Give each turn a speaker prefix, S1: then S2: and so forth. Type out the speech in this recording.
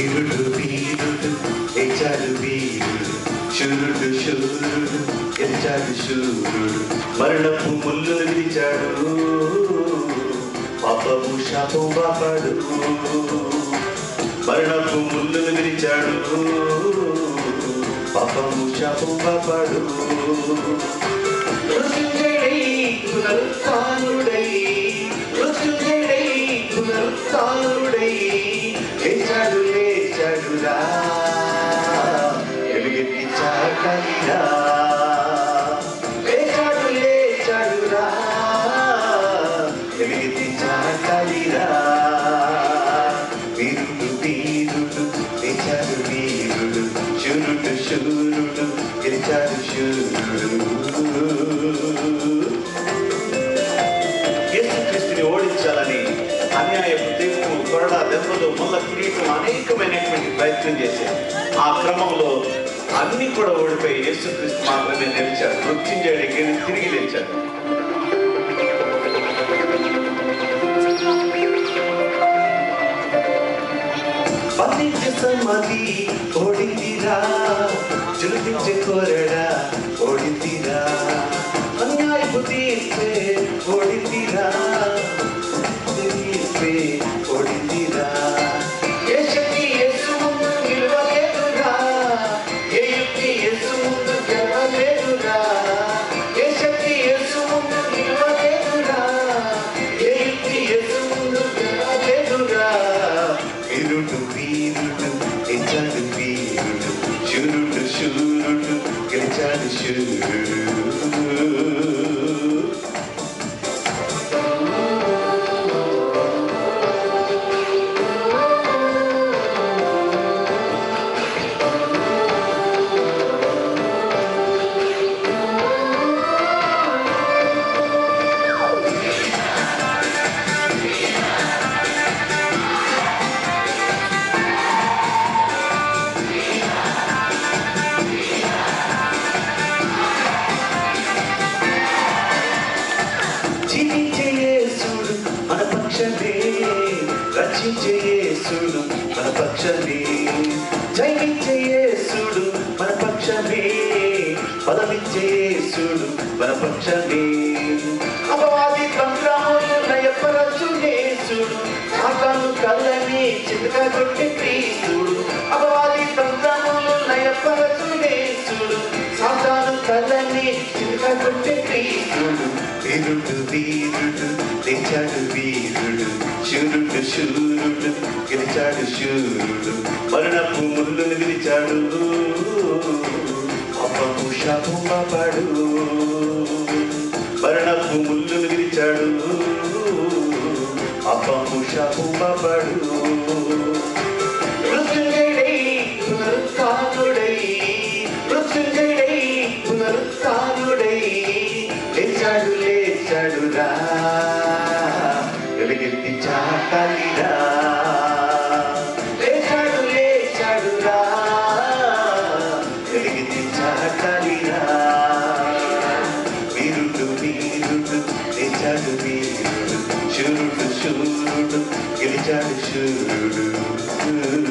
S1: వీరుడు వీరుడు లేచాడు వీరుడు శూరుడు శూరుడు గెలిచాడు శూరుడు మరణపు ముల్లులు విరిచాడు పాపము శాపం బాపాడు మరణపు ముల్లులు విరిచాడు పాపము శాపం బాపాడు మృత్యుంజయుడై పునరుత్థానుడై మృత్యుంజయుడై పునరుత్థానుడై లేచాడు లేచాడురా ఎలుగెత్తి చాటలిరా లేచాడు లేచాడురా ఎలుగెత్తి చాటలిరా వీరుడు వీరుడు లేచాడు వీరుడు శూరుడు శూరుడు గెలిచాడు శూరుడు యేసుక్రీస్తుని ఓడించాలని అన్యాయపు తీర్పు కొరడా దెబ్బలు ముళ్ళ కిరీటం అనేకమైనటువంటి ప్రయత్నం చేశారు ఆ క్రమంలో అన్ని కూడా ఓడిపోయి యేసుక్రీస్తు మాత్రమే నిలిచాడు మృత్యుంజయుడి గెలి తిరిగి లేచాడు బంధించే సమాధి ఓడిందిరా చులిపించే కోరడా ఓడిందిరా అన్యాయపు తీర్పే ఓడిందిరా తీర్పే ఓడిందిరా ఏ శక్తి యేసు ముందు నిలవలేదురా ఏ యుక్తి యేసు ముందు గెలవలేదురా ఏ శక్తి యేసు ముందు నిలవలేదురా ఏ యుక్తి యేసు ముందు గెలవలేదురా వీరుడు వీరుడు గెలిచాడు వీరుడు శూరుడు శూరుడు గెలిచాడు శూరుడు జీవించే యేసుడు మన పక్షమే రక్షించే యేసుడు మన పక్షమే జయించే యేసుడు మన పక్షమే బలమిచ్చే యేసుడు మన పక్షమే అపవాది తంత్రములు నయపరచు యేసుడు సాతాను కళ్ళని చితకగొట్టి క్రీస్తుడు అపవాది తంత్రములు నయపరచు యేసుడు సాతాను కళ్ళని చితకగొట్టి క్రీస్తుడు వీరుడు వీరుడు లేచాడు వీరుడు శూరుడు శూరుడు గెలిచాడు శూరుడు మరణపు ముళ్ళును విరిచాడు అప్పము శాపం పాపాడు మరణపు ముళ్ళును విరిచాడు అప్పము శాపం పాపాడు మృత్యుంజయుడై పునరుత్థానుడై మృత్యుంజయుడై పునరుత్థానుడై లేచాడు లేచాడురా వెలుగెత్తి చాటాలిరా లేచాడు లేచాడురా వెలుగెత్తి చాటాలిరా వీరుడు వీరుడు లేచాడు వీరుడు శూరుడు శూరుడు గెలిచాడు శూరుడు